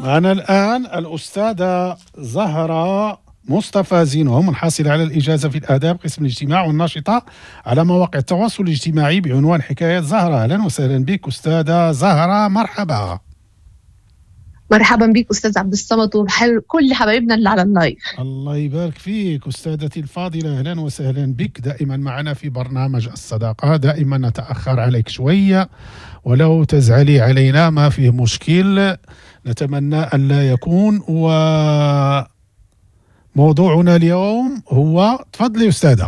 معنا الآن الأستاذة زهرة مصطفى زينو منحصلة على الإجازة في الآداب قسم الاجتماع والناشطة على مواقع التواصل الاجتماعي بعنوان حكاية زهرة أهلا وسهلا بك أستاذة زهرة مرحبا مرحبا بك استاذ عبد الصمد وكل حبايبنا اللي على اللايف الله يبارك فيك استاذتي الفاضله اهلا وسهلا بك دائما معنا في برنامج الصداقه دائما نتاخر عليك شويه ولو تزعلي علينا ما فيه مشكل نتمنى ان لا يكون و موضوعنا اليوم هو تفضلي استاذه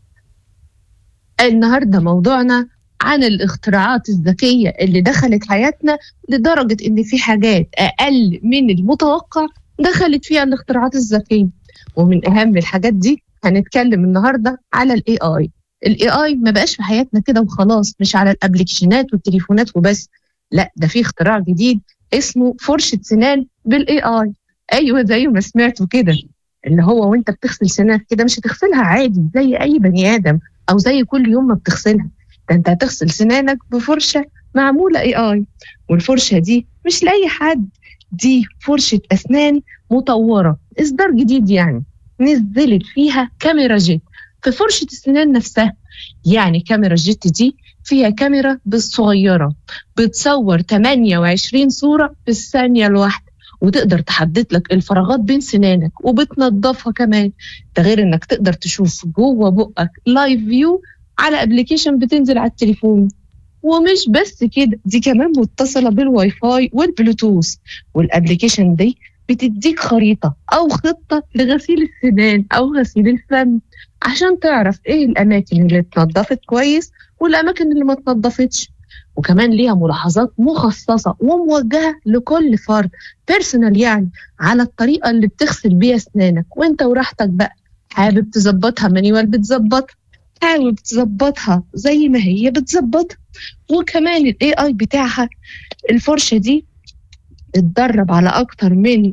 النهارده موضوعنا عن الاختراعات الذكية اللي دخلت حياتنا لدرجة إن في حاجات أقل من المتوقع دخلت فيها الاختراعات الذكية ومن أهم الحاجات دي هنتكلم النهاردة على الاي اي الاي اي ما بقاش في حياتنا كده وخلاص مش على الابلكيشنات والتليفونات وبس لا ده في اختراع جديد اسمه فرشة سنان بالاي اي ايوه زي ما سمعتوا كده اللي هو وانت بتغسل سنانك كده مش هتغسلها عادي زي اي بني ادم او زي كل يوم ما بتغسلها ده انت هتغسل سنانك بفرشه معموله اي اي والفرشه دي مش لاي حد دي فرشه اسنان مطوره اصدار جديد يعني نزلت فيها كاميرا جيت في فرشه السنان نفسها يعني كاميرا جيت دي فيها كاميرا بالصغيرة بتصور 28 صورة في الثانية الواحدة وتقدر تحدد لك الفراغات بين سنانك وبتنظفها كمان ده غير انك تقدر تشوف جوه بقك لايف فيو على ابلكيشن بتنزل على التليفون ومش بس كده دي كمان متصله بالواي فاي والبلوتوث والابلكيشن دي بتديك خريطه او خطه لغسيل السنان او غسيل الفم عشان تعرف ايه الاماكن اللي اتنضفت كويس والاماكن اللي ما اتنضفتش وكمان ليها ملاحظات مخصصه وموجهه لكل فرد بيرسونال يعني على الطريقه اللي بتغسل بيها اسنانك وانت وراحتك بقى حابب تظبطها مانيوال بتظبطها حاول تظبطها زي ما هي بتظبطها وكمان الاي اي بتاعها الفرشه دي اتدرب على أكتر من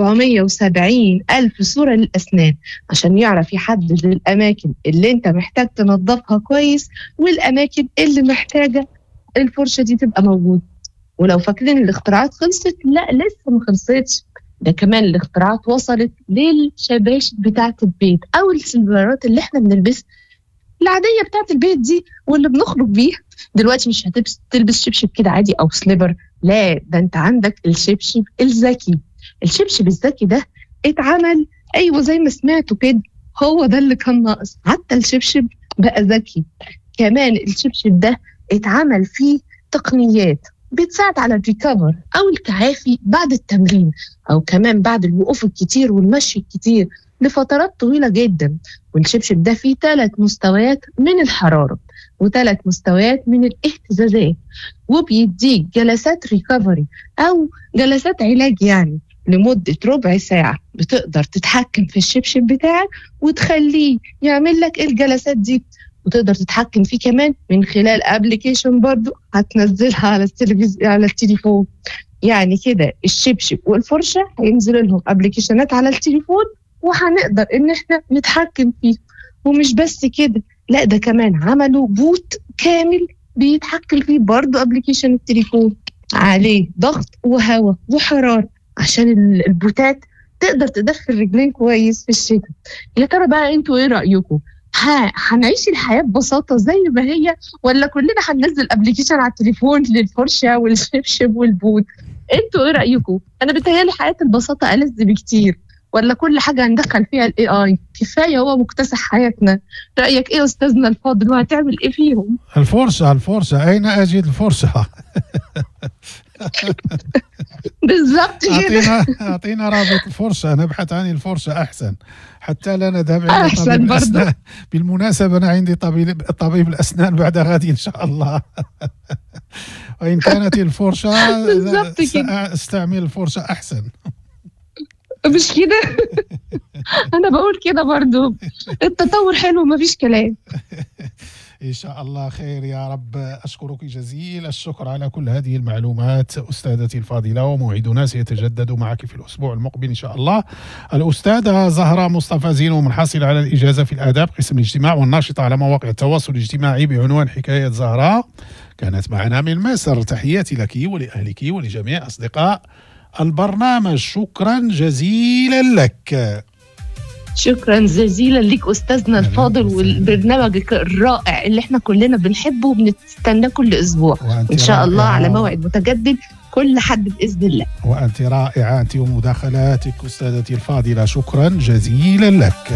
470 ألف صورة للأسنان عشان يعرف يحدد الأماكن اللي أنت محتاج تنظفها كويس والأماكن اللي محتاجة الفرشة دي تبقى موجودة ولو فاكرين الاختراعات خلصت لا لسه ما خلصتش ده كمان الاختراعات وصلت للشباشب بتاعة البيت أو السلفرات اللي احنا بنلبسها العاديه بتاعت البيت دي واللي بنخرج بيها دلوقتي مش هتلبس تلبس شبشب كده عادي او سليبر لا ده انت عندك الشبشب الذكي الشبشب الذكي ده اتعمل ايوه زي ما سمعتوا كده هو ده اللي كان ناقص حتى الشبشب بقى ذكي كمان الشبشب ده اتعمل فيه تقنيات بتساعد على الريكفر او التعافي بعد التمرين او كمان بعد الوقوف الكتير والمشي الكتير لفترات طويلة جدا والشبشب ده فيه ثلاث مستويات من الحرارة وثلاث مستويات من الاهتزازات وبيديك جلسات ريكفري أو جلسات علاج يعني لمدة ربع ساعة بتقدر تتحكم في الشبشب بتاعك وتخليه يعمل لك الجلسات دي وتقدر تتحكم فيه كمان من خلال ابلكيشن برضو هتنزلها على التلفزيون على التليفون يعني كده الشبشب والفرشه هينزل لهم ابلكيشنات على التليفون وهنقدر ان احنا نتحكم فيه ومش بس كده لا ده كمان عملوا بوت كامل بيتحكم فيه برضه ابلكيشن التليفون عليه ضغط وهواء وحراره عشان البوتات تقدر تدخل رجلين كويس في الشتاء يا ترى بقى انتوا ايه رايكم هنعيش الحياه ببساطه زي ما هي ولا كلنا هننزل ابلكيشن على التليفون للفرشه والشبشب والبوت انتوا ايه رايكم انا بتهيالي حياه البساطه ألذ بكتير ولا كل حاجة هندخل فيها الاي اي كفاية هو مكتسح حياتنا رأيك ايه استاذنا الفاضل وهتعمل ايه فيهم الفرصة الفرصة اين اجد الفرصة بالظبط اعطينا اعطينا رابط الفرصة نبحث عن الفرصة احسن حتى لا نذهب الى طبيب الاسنان بالمناسبة انا عندي طبيب طبيب الاسنان بعد غد ان شاء الله وان كانت الفرصة استعمل الفرصة احسن مش كده انا بقول كده برضو التطور حلو مفيش كلام إن شاء الله خير يا رب أشكرك جزيل الشكر على كل هذه المعلومات أستاذتي الفاضلة وموعدنا سيتجدد معك في الأسبوع المقبل إن شاء الله الأستاذة زهرة مصطفى زينو منحصلة على الإجازة في الآداب قسم الاجتماع والناشطة على مواقع التواصل الاجتماعي بعنوان حكاية زهرة كانت معنا من مصر تحياتي لك ولأهلك ولجميع أصدقاء البرنامج شكرا جزيلا لك شكرا جزيلا لك استاذنا أهلاً الفاضل وسهلاً. والبرنامجك الرائع اللي احنا كلنا بنحبه وبنستناه كل اسبوع وأنت ان شاء الله رائعة. على موعد متجدد كل حد باذن الله وأنت رائعة أنت ومداخلاتك أستاذتي الفاضلة شكرا جزيلا لك